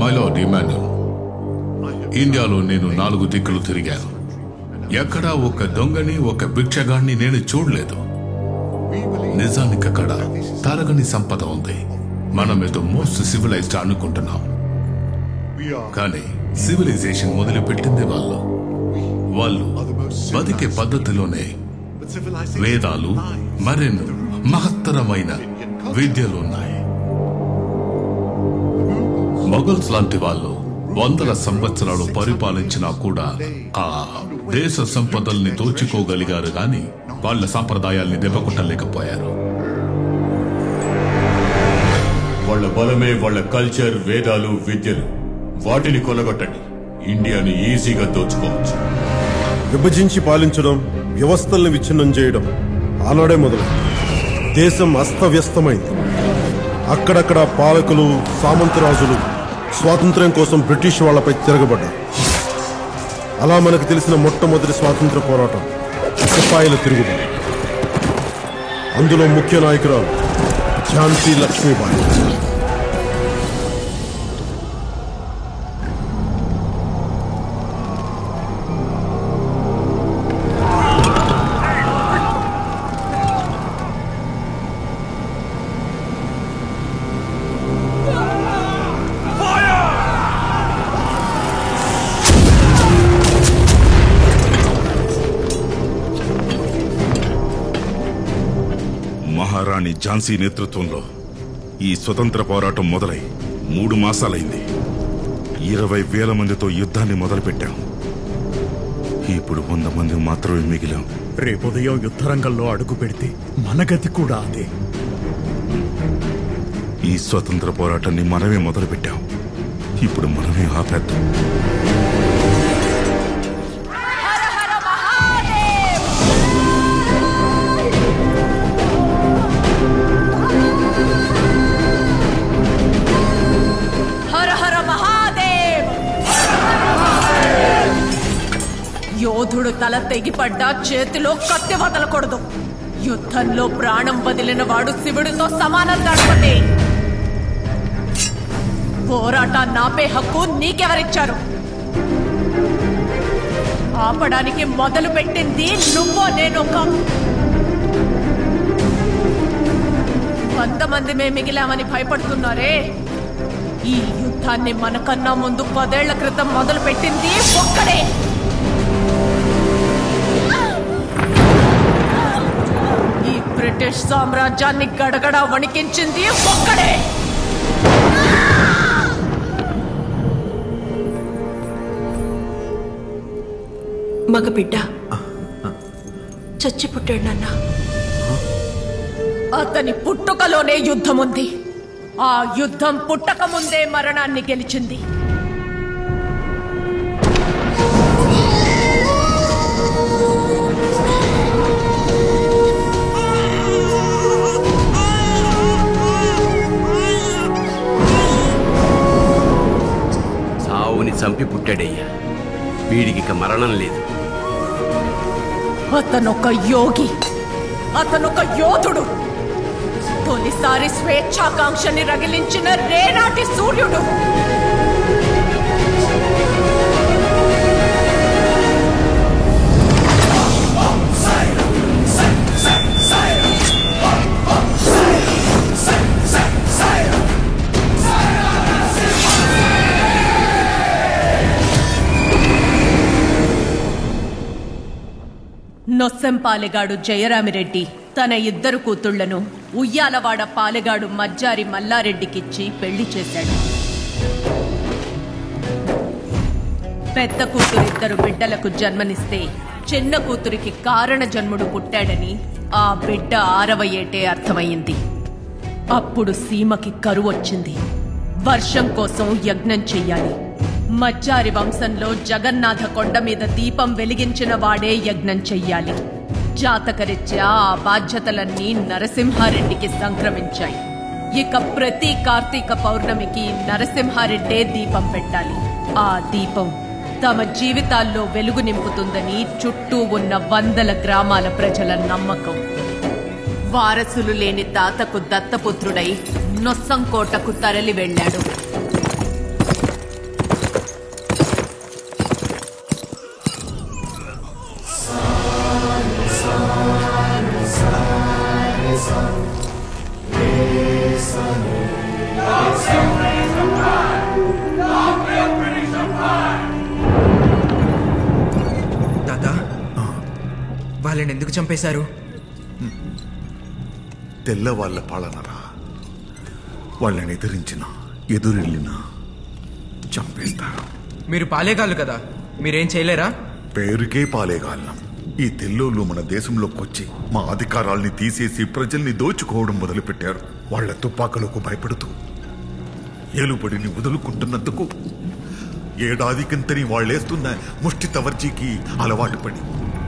my lord Emmanuel ఇండియాలో నేను నాలుగు దిక్కులు తిరిగాను ఎక్కడా ఒక దొంగని ఒక భిక్షగాన్ని నేను చూడలేదు నిజానికి అక్కడ తరగని సంపద ఉంది మనం ఏదో మోస్ట్ సివిలైజ్డ్ అనుకుంటున్నాం కానీ సివిలైజేషన్ మొదలుపెట్టింది వాళ్ళు వాళ్ళు బతికే పద్ధతిలోనే వేదాలు మరెన్నో మహత్తరమైన విద్యలు ఉన్నాయి మొఘల్స్ లాంటి వాళ్ళు వందల సంవత్సరాలు పరిపాలించినా కూడా ఆ దేశ సంపదల్ని దోచుకోగలిగారు గాని వాళ్ళ సంప్రదాయాల్ని దెబ్బకొట్టలేకపోయారు వాళ్ళ బలమే వాళ్ళ కల్చర్ వేదాలు విద్యలు వాటిని కొలగొట్టండి ఇండియాని ఈజీగా దోచుకోవచ్చు విభజించి పాలించడం వ్యవస్థల్ని విచ్ఛిన్నం చేయడం ఆనాడే మొదలు దేశం అస్తవ్యస్తమైంది అక్కడక్కడ పాలకులు సామంతరాజులు స్వాతంత్ర్యం కోసం బ్రిటిష్ వాళ్ళపై తిరగబడ్డారు అలా మనకు తెలిసిన మొట్టమొదటి స్వాతంత్ర పోరాటం సిపాయిల తిరుగుబాటు అందులో ముఖ్య నాయకురాలు ఝాన్సీ లక్ష్మీబాయి మహారాణి ఝాన్సీ నేతృత్వంలో ఈ స్వతంత్ర పోరాటం మొదలై మూడు మాసాలైంది ఇరవై వేల మందితో యుద్ధాన్ని మొదలుపెట్టాం ఇప్పుడు వంద మంది మాత్రమే మిగిలాం రేపుదయం యుద్ధరంగంలో అడుగు పెడితే మన గతి కూడా అదే ఈ స్వతంత్ర పోరాటాన్ని మనమే మొదలుపెట్టాం ఇప్పుడు మనమే ఆపేద్దాం హర హర మహాదేవ్ యోధుడు తల తెగిపడ్డా చేతిలో కత్తి వదలకూడదు యుద్ధంలో ప్రాణం వదిలిన వాడు శివుడితో సమానం గణపతి పోరాటాన్ని ఆపే హక్కు నీకెవరిచ్చారు ఆపడానికి మొదలు పెట్టింది నువ్వో నేను కాదు కొంతమంది మేము మిగిలామని భయపడుతున్నారే ఈ యుద్ధాన్ని మనకన్నా ముందు పదేళ్ల క్రితం మొదలు పెట్టింది ఒక్కడే ఈ బ్రిటిష్ సామ్రాజ్యాన్ని గడగడ వణికించింది ఒక్కడే మగబిడ్డ చచ్చి పుట్టాడు నాన్న అతని పుట్టుకలోనే యుద్ధం ఉంది ఆ యుద్ధం పుట్టక ముందే మరణాన్ని గెలిచింది సావుని చంపి పుట్టాడయ్యా వీడికి ఇక మరణం లేదు అతనొక యోగి అతనొక యోధుడు తొలిసారి స్వేచ్ఛాకాంక్షని రగిలించిన రేనాటి సూర్యుడు నొస్సెం పాలెగాడు జయరామిరెడ్డి తన ఇద్దరు కూతుళ్లను ఉయ్యాలవాడ పాలెగాడు మజ్జారి మల్లారెడ్డికిచ్చి పెళ్లి చేశాడు పెద్ద కూతురు ఇద్దరు బిడ్డలకు జన్మనిస్తే చిన్న కూతురికి కారణ జన్ముడు పుట్టాడని ఆ బిడ్డ ఆరవ ఏటే అర్థమయ్యింది అప్పుడు సీమకి కరువు వచ్చింది వర్షం కోసం యజ్ఞం చెయ్యాలి మజ్జారి వంశంలో జగన్నాథ కొండ మీద దీపం వెలిగించిన వాడే యజ్ఞం చెయ్యాలి జాతకరీత్యా ఆ బాధ్యతలన్నీ నరసింహారెడ్డికి సంక్రమించాయి ఇక ప్రతి కార్తీక పౌర్ణమికి నరసింహారెడ్డే దీపం పెట్టాలి ఆ దీపం తమ జీవితాల్లో వెలుగు నింపుతుందని చుట్టూ ఉన్న వందల గ్రామాల ప్రజల నమ్మకం వారసులు లేని తాతకు దత్తపుత్రుడై నొస్సంకోటకు తరలి వెళ్ళాడు తాత వాళ్ళని ఎందుకు చంపేశారు తెల్లవాళ్ల పాలనరా వాళ్ళని ఎదిరించిన ఎదురెళ్ళిన చంపేస్తారు మీరు పాలేగాళ్ళు కదా మీరేం చేయలేరా పేరుకే పాలేగాళ్ళం ఈ తెల్లోళ్ళు మన దేశంలోకి వచ్చి మా అధికారాల్ని తీసేసి ప్రజల్ని దోచుకోవడం మొదలుపెట్టారు వాళ్ళ తుపాకులకు భయపడుతూ ఏలుబడిని వదులుకుంటున్నందుకు ఏడాదికింతని వాళ్ళేస్తున్న ముష్టి తవర్జీకి అలవాటు పడి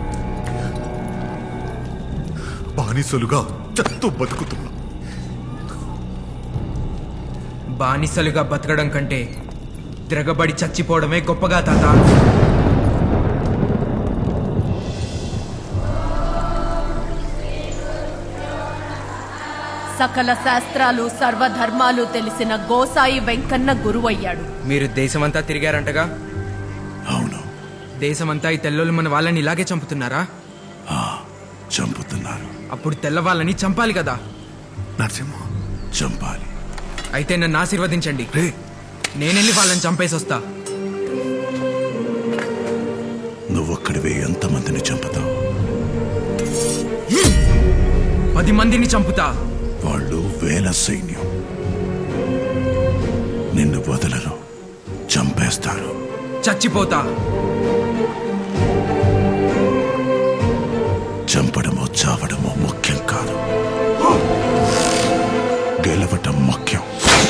బానిసలుగా చస్తూ బతుకుతున్నాం బానిసలుగా బతకడం కంటే తిరగబడి చచ్చిపోవడమే గొప్పగా తాత సకల శాస్త్రాలు సర్వధర్మాలు తెలిసిన గోసాయి వెంకన్న గురువయ్యాడు మీరు దేశమంతా తిరిగారంటగా అవును దేశమంతా ఈ తెల్లోళ్ళు మన వాళ్ళని ఇలాగే చంపుతున్నారా చంపుతున్నారు అప్పుడు తెల్ల వాళ్ళని చంపాలి కదా నరసింహ చంపాలి అయితే నన్ను ఆశీర్వదించండి రే నేనెళ్ళి వాళ్ళని చంపేసి వస్తా నువ్వొక్కడివే ఎంతమందిని చంపుతావు పది మందిని చంపుతా వాళ్ళు వేల సైన్యం నిన్ను వదలరు చంపేస్తారు చచ్చిపోతా చంపడమో చావడమో ముఖ్యం కాదు గెలవటం ముఖ్యం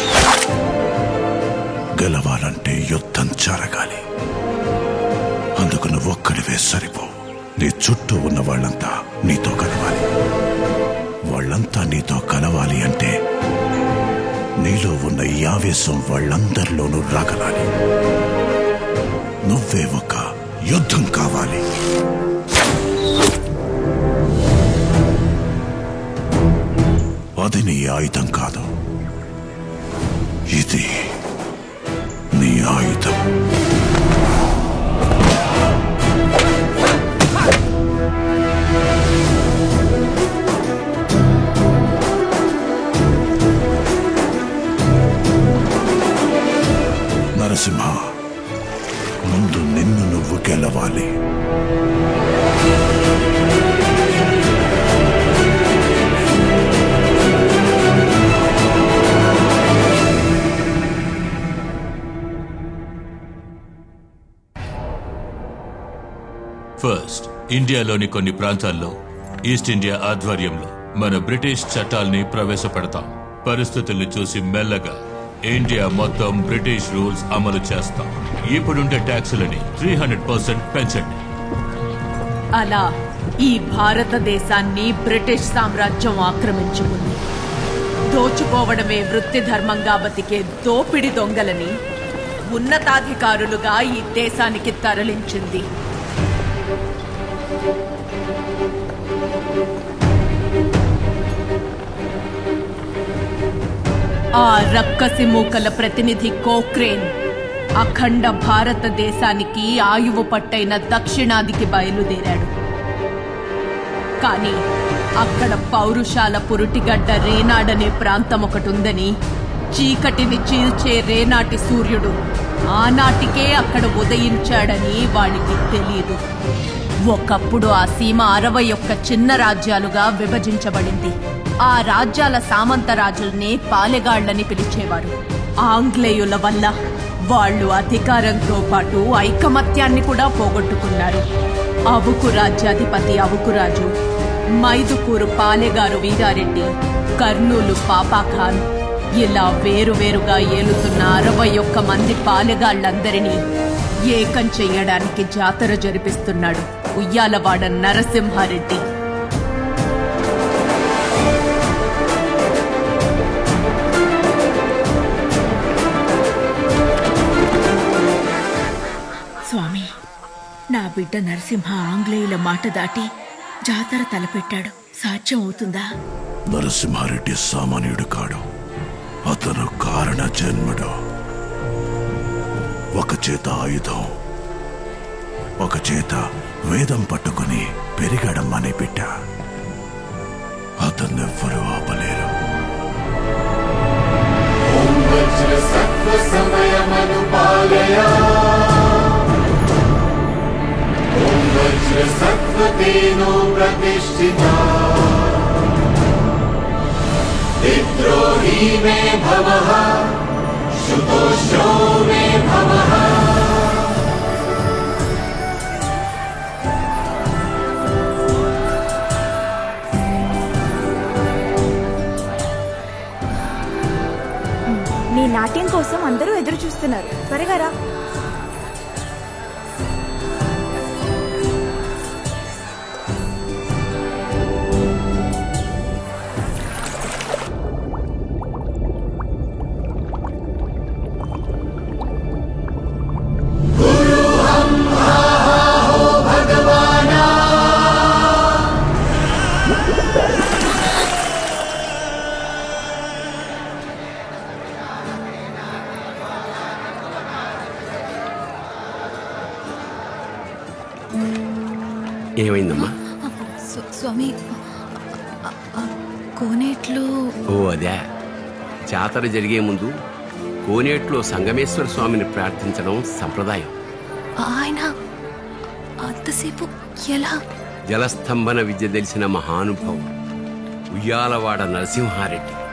గెలవాలంటే యుద్ధం జరగాలి అందుకు నువ్వు ఒక్కడివే సరిపో నీ చుట్టూ ఉన్న వాళ్ళంతా నీతో కలవాలి వాళ్ళంతా నీతో కలవాలి అంటే నీలో ఉన్న ఈ ఆవేశం వాళ్ళందరిలోనూ రాగలాలి నువ్వే ఒక యుద్ధం కావాలి అది నీ ఆయుధం కాదు ఇది నీ ఆయుధం నరసింహ ముందు నిన్ను నువ్వు గెలవాలి ఫస్ట్ ఇండియాలోని కొన్ని ప్రాంతాల్లో ఈస్ట్ ఇండియా ఆధ్వర్యంలో మన బ్రిటిష్ చట్టాల్ని ప్రవేశపెడతాం పరిస్థితుల్ని చూసి మెల్లగా ఇండియా మొత్తం బ్రిటిష్ రూల్స్ అమలు చేస్తాం ఇప్పుడుండే ట్యాక్సులని త్రీ హండ్రెడ్ పర్సెంట్ పెంచండి అలా ఈ భారతదేశాన్ని బ్రిటిష్ సామ్రాజ్యం ఆక్రమించుకుంది దోచుకోవడమే వృత్తి ధర్మంగా బతికే దోపిడి దొంగలని ఉన్నతాధికారులుగా ఈ దేశానికి తరలించింది ఆ రక్కసి మూకల ప్రతినిధి కోక్రేన్ అఖండ భారతదేశానికి ఆయువు పట్టైన దక్షిణాదికి బయలుదేరాడు కానీ అక్కడ పౌరుషాల పురుటిగడ్డ రేనాడనే ప్రాంతం ఒకటుందని చీకటిని చీల్చే రేనాటి సూర్యుడు ఆనాటికే అక్కడ ఉదయించాడని వాడికి తెలియదు ఒకప్పుడు ఆ సీమ అరవై ఒక్క చిన్న రాజ్యాలుగా విభజించబడింది ఆ రాజ్యాల సామంత రాజుల్ని పాలెగాళ్లని పిలిచేవారు ఆంగ్లేయుల వల్ల వాళ్ళు అధికారంతో పాటు ఐకమత్యాన్ని కూడా పోగొట్టుకున్నారు అవుకు రాజ్యాధిపతి అవుకురాజు మైదుకూరు పాలెగారు వీరారెడ్డి కర్నూలు పాపాఖాన్ ఇలా వేరువేరుగా ఏలుతున్న అరవై ఒక్క మంది పాలెగాళ్లందరినీ ఏకం చెయ్యడానికి జాతర జరిపిస్తున్నాడు ఉయ్యాలవాడ నరసింహారెడ్డి స్వామి నా బిడ్డ నరసింహ ఆంగ్లేయుల మాట దాటి జాతర తలపెట్టాడు సాధ్యం అవుతుందా నరసింహారెడ్డి సామాన్యుడు కాడు అతను కారణ జన్ముడు ఒక చేత ఆయుధం ఒక చేత వేదం పట్టుకుని పెరిగడం అనే బిడ్డ అతన్నెవ్వరూ ఆపలేరు धेनो प्रतिष्ठिता विद्रोही मे भवः शुतोषो मे भवः నీ నాట్యం కోసం అందరూ ఎదురు చూస్తున్నారు త్వరగా రా ఏమైందమ్మా స్వామి కోనేట్లో ఓ అదే జాతర జరిగే ముందు కోనేట్లో సంగమేశ్వర స్వామిని ప్రార్థించడం సంప్రదాయం ఆయన అంతసేపు ఎలా జలస్తంభన విద్య తెలిసిన మహానుభావుడు ఉయ్యాలవాడ నరసింహారెడ్డి